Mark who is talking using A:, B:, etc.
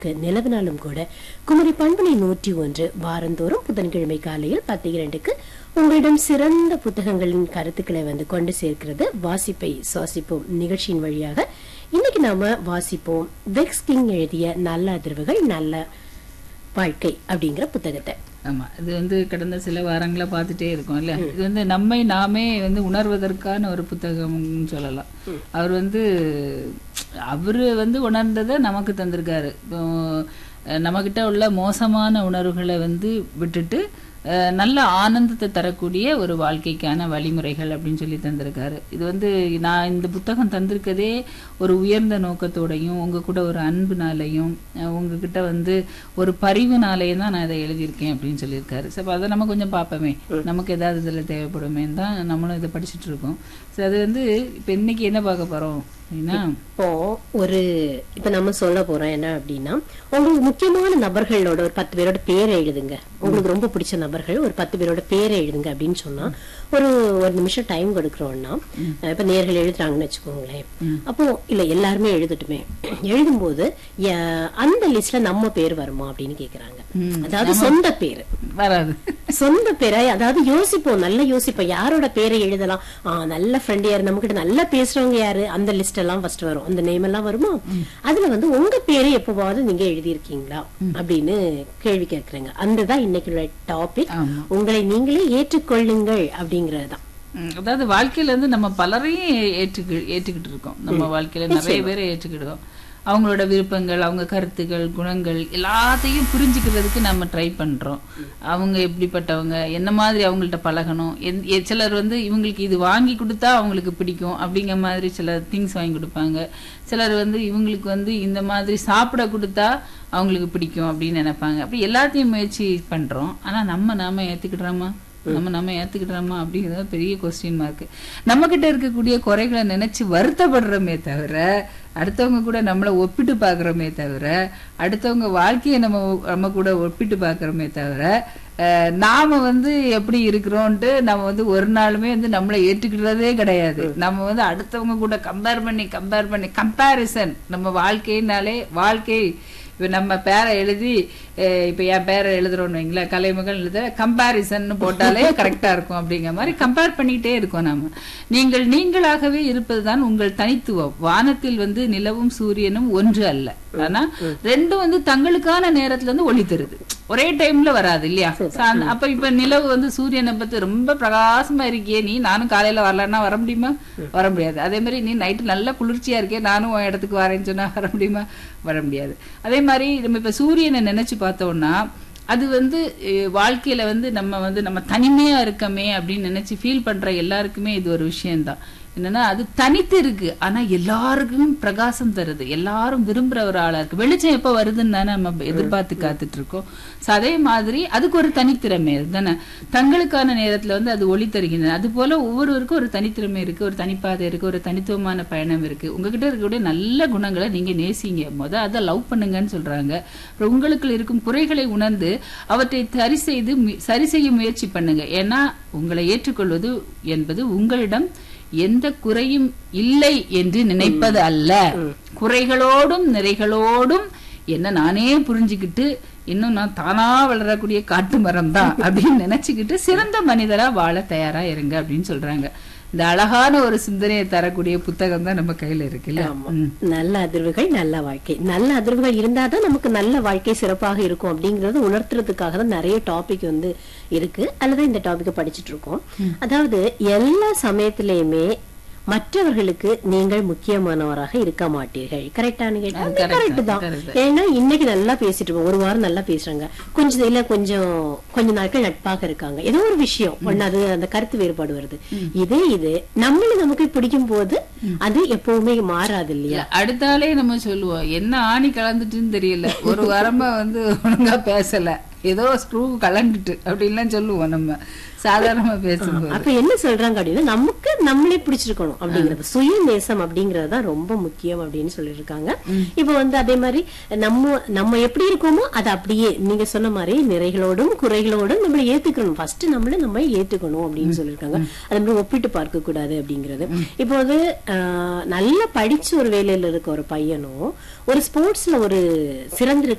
A: க்கு நிலவினாலும் கூட குமரி பண்பலை நூற்றி ஒன்று வாரந்தோறும் புதன்கிழமை காலையில் பத்து இரண்டுக்கு உங்களிடம் சிறந்த புத்தகங்களின் கருத்துக்களை வந்து கொண்டு சேர்க்கிறது வாசிப்பை சுவாசிப்போம் நிகழ்ச்சியின் வழியாக இன்னைக்கு நாம வாசிப்போம் வெக்ஸ் கிங் எழுதிய நல்ல அதிர்வுகள் நல்ல வாழ்க்கை அப்படிங்கிற புத்தகத்தை
B: ஆமா இது வந்து கடந்த சில வாரங்களா பார்த்துட்டே இருக்கோம் இல்ல இது வந்து நம்மை நாமே வந்து உணர்வதற்கான ஒரு புத்தகம்னு சொல்லலாம் அவர் வந்து அவரு வந்து உணர்ந்ததை நமக்கு தந்திருக்காரு இப்போ நம்மகிட்ட உள்ள மோசமான உணர்வுகளை வந்து விட்டுட்டு அஹ், நல்ல ஆனந்தத்தை தரக்கூடிய ஒரு வாழ்க்கைக்கான வழிமுறைகள் அப்படின்னு சொல்லி தந்திருக்காரு இது வந்து நான் இந்த புத்தகம் தந்திருக்கதே ஒரு உயர்ந்த நோக்கத்தோடையும் உங்க கூட ஒரு அன்புனாலையும் அஹ், உங்ககிட்ட வந்து ஒரு பரிவுனாலையும் தான் நான் இதை எழுதியிருக்கேன் அப்படின்னு சொல்லியிருக்காரு சரி அப்ப அதை நம்ம கொஞ்சம் பார்ப்போமே நமக்கு ஏதாவது இதில் தேவைப்படுமேன்னு தான் நம்மளும் இதை படிச்சுட்டு இருக்கோம் சரி அது வந்து இப்போ இன்னைக்கு என்ன பார்க்க போறோம் அப்படின்னா
A: இப்போ ஒரு இப்ப நம்ம சொல்ல போறோம் என்ன அப்படின்னா உங்களுக்கு முக்கியமான நபர்களோட ஒரு பத்து பேரோட பேரை எழுதுங்க உங்களுக்கு ரொம்ப பிடிச்ச நபர்கள் ஒரு பத்து பேரோட பேரை எழுதுங்க அப்படின்னு சொன்னா ஒரு ஒரு நிமிஷம் டைம் கொடுக்குறோம்னா இப்ப நேர்கள் எழுதுறாங்கன்னு வச்சுக்கோங்களேன் அப்போ இல்ல எல்லாருமே எழுதட்டுமே எழுதும்போது ய- அந்த லிஸ்ட்ல நம்ம பேர் வருமா அப்படின்னு கேக்குறாங்க அதாவது சொந்த பேரு
B: வராது
A: சொந்த பேரை அதாவது யோசிப்போம் நல்லா யோசிப்போம் யாரோட பேரை எழுதலாம் ஆ நல்ல ஃப்ரெண்ட் யாரு நம்ம கிட்ட நல்லா பேசுறவங்க யாரு அந்த லிஸ்ட் எல்லாம் ஃபர்ஸ்ட் வரும் அந்த நேம் எல்லாம் வருமா அதுல வந்து உங்க பேரை எப்பவாவது நீங்க எழுதியிருக்கீங்களா அப்படின்னு கேள்வி கேக்குறேங்க அதுதான் இன்னைக்கு டாபிக்
B: ஆமா.
A: உங்களை நீங்களே ஏற்றுக்கொள்ளுங்கள் அப்படிங்கறதுதான்
B: ம், அதாவது வாழ்க்கையில இருந்து நம்ம பலரையும் ஏற்றுக்கு ஏற்றுக்கிட்டு இருக்கோம் நம்ம வாழ்க்கையில நிறைய பேரை ஏற்றுக்கிடுவோம் அவங்களோட விருப்பங்கள் அவங்க கருத்துக்கள் குணங்கள் எல்லாத்தையும் புரிஞ்சுக்கிறதுக்கு நம்ம ட்ரை பண்றோம் அவங்க எப்படிப்பட்டவங்க என்ன மாதிரி அவங்கள்ட்ட பழகணும் எந்- எ- சிலர் வந்து இவங்களுக்கு இது வாங்கி கொடுத்தா அவங்களுக்கு பிடிக்கும் அப்படிங்கிற மாதிரி சில திங்ஸ் வாங்கி கொடுப்பாங்க சிலர் வந்து இவங்களுக்கு வந்து இந்த மாதிரி சாப்பிட கொடுத்தா அவங்களுக்கு பிடிக்கும் அப்படின்னு நினைப்பாங்க அப்படி எல்லாத்தையும் முயற்சி பண்றோம் ஆனா நம்ம நாம ஏத்துக்கிடுறோமா நம்ம நம்ம ஏத்துக்கிட்டோமா அப்படிங்கிறது பெரிய கொஸ்டின் மார்க் நம்ம கிட்ட இருக்கக்கூடிய குறைகளை நினைச்சு வருத்தப்படுறோமே தவிர அடுத்தவங்க கூட நம்மளை ஒப்பிட்டு பார்க்கறோமே தவிர அடுத்தவங்க வாழ்க்கையை நம்ம நம்ம கூட ஒப்பிட்டு பார்க்கறோமே தவிர அஹ், நாம வந்து எப்படி இருக்கிறோம்ட்டு நம்ம வந்து ஒரு நாளுமே வந்து நம்மளை ஏற்றுக்கிறதே கிடையாது நம்ம வந்து அடுத்தவங்க கூட கம்பேர் பண்ணி கம்பேர் பண்ணி கம்பேரிசன் நம்ம வாழ்க்கைனாலே வாழ்க்கை இப்ப நம்ம பேரை எழுதி அஹ் இப்ப என் பேரை எழுதுறோம்னு வைங்களேன் கலைமகள் எழுத கம்பாரிசன் போட்டாலே கரெக்டா இருக்கும் அப்படிங்கிற மாதிரி கம்பேர் பண்ணிட்டே இருக்கோம் நாம நீங்கள் நீங்களாகவே இருப்பதுதான் உங்கள் தனித்துவம் வானத்தில் வந்து நிலவும் சூரியனும் ஒன்று அல்ல ஆனா ரெண்டும் வந்து தங்களுக்கான நேரத்துல வந்து ஒளி தருது ஒரே டைம்ல வராது இல்லையா So, அந்த- அப்ப இப்ப நிலவு வந்து சூரியனை பத்தி ரொம்ப பிரகாசமா இருக்கியே நீ நானும் காலையில வரலன்னா வர முடியுமா வர முடியாது அதே மாதிரி நீ நைட்டு நல்ல குளிர்ச்சியா இருக்கே நானும் உன் இடத்துக்கு வரேன்னு சொன்னா வர முடியுமா வர முடியாது அதே மாதிரி நம்ம இப்ப சூரியனை நினைச்சு பார்த்தோம்னா அது வந்து அஹ், வாழ்க்கையில வந்து நம்ம வந்து நம்ம தனிமையா இருக்கமே அப்படின்னு நினைச்சு ஃபீல் பண்ற எல்லாருக்குமே இது ஒரு விஷயம்தான் என்னன்னா அது தனித்து இருக்கு ஆனா எல்லாருக்கும் பிரகாசம் தருது எல்லாரும் விரும்புற ஒரு ஆளா இருக்கு வெளிச்சம் எப்ப வருதுன்னு தானே நம்ம எதிர்பார்த்து காத்துட்டு இருக்கோம் So, அதே மாதிரி அதுக்கு ஒரு தனித்திறமை தானே தங்களுக்கான நேரத்துல வந்து அது ஒளி தருகின்றன அது போல ஒவ்வொருவருக்கும் ஒரு தனித்திறமை இருக்கு ஒரு தனிப்பாதை இருக்கு ஒரு தனித்துவமான பயணம் இருக்கு உங்ககிட்ட இருக்கக்கூடிய நல்ல குணங்களை நீங்க நேசிங்க முத அதை லவ் பண்ணுங்கன்னு சொல்றாங்க அப்புறம் உங்களுக்குள் இருக்கும் குறைகளை உணர்ந்து அவற்றை சரி செய்து மு- சரி செய்ய முயற்சி பண்ணுங்க ஏன்னா உங்களை ஏற்றுக்கொள்வது என்பது உங்களிடம் எந்த குறையும் இல்லை என்று நினைப்பது அல்ல குறைகளோடும் நிறைகளோடும் என்ன நானே புரிஞ்சுக்கிட்டு இன்னும் நான் தானா வளரக்கூடிய காட்டு மரம் தான் அப்படின்னு நினைச்சுக்கிட்டு சிறந்த மனிதரா வாழ தயாரா இருங்க அப்படின்னு சொல்றாங்க இந்த அழகான ஒரு சிந்தனையை தரக்கூடிய புத்தகம் தான் நம்ம கையில இருக்குல்ல ம்.
A: நல்ல அதிர்வுகள் நல்ல வாழ்க்கை நல்ல அதிர்வுகள் இருந்தாதான் நமக்கு நல்ல வாழ்க்கை சிறப்பாக இருக்கும் அப்படிங்கறது உணர்த்துறதுக்காக தான் நிறைய டாபிக் வந்து இருக்கு அல்லது இந்த டாபிக் படிச்சிட்டு இருக்கோம் அதாவது எல்லா சமயத்திலயுமே மற்றவர்களுக்கு நீங்கள் முக்கியமானவராக இருக்க மாட்டீர்கள் கரெக்டான
B: correct
A: கரெக்ட் தான் ஏன்னா இன்னைக்கு நல்லா பேசிட்டு இருக்கோம் ஒரு வாரம் நல்லா பேசுறாங்க கொஞ்சம் இல்ல கொஞ்சம் கொஞ்ச நாட்கள் நட்பாக இருக்காங்க ஏதோ ஒரு விஷயம் ஒண்ணு அது அந்த கருத்து வேறுபாடு வருது இதே இது நம்மள நமக்கு பிடிக்கும் போது அது எப்பவுமே மாறாது இல்லையா
B: இல்ல, அடுத்தாலே நம்ம சொல்லுவோம் என்ன ஆணி கலந்துட்டுன்னு தெரியல ஒரு வாரமா வந்து ஒழுங்கா பேசல ஏதோ ஸ்க்ரூ கலண்டுட்டு அப்படின்லாம் சொல்லுவோம் நம்ம சாதாரணமா பேசும்போது
A: அப்ப என்ன சொல்றாங்க அப்படின்னா நமக்கு நம்மளே பிடிச்சிருக்கணும் அப்படிங்கறது சுய நேசம் அப்படிங்கறது தான் ரொம்ப முக்கியம் அப்படின்னு சொல்லியிருக்காங்க இப்போ வந்து அதே மாதிரி நம்ம நம்ம எப்படி இருக்கோமோ அது அப்படியே நீங்க சொன்ன மாதிரி நிறைகளோடும் குறைகளோடும் நம்மள ஏத்துக்கணும் ஃபர்ஸ்ட் நம்மள நம்ம ஏத்துக்கணும் அப்படின்னு சொல்லியிருக்காங்க அது மாதிரி ஒப்பிட்டு பார்க்க கூடாது அப்படிங்கிறது இப்போ வந்து ஆஹ், நல்லா படிச்சு ஒரு வேலையில இருக்க ஒரு பையனும் ஒரு ஸ்போர்ட்ஸ்ல ஒரு சிறந்திருக்க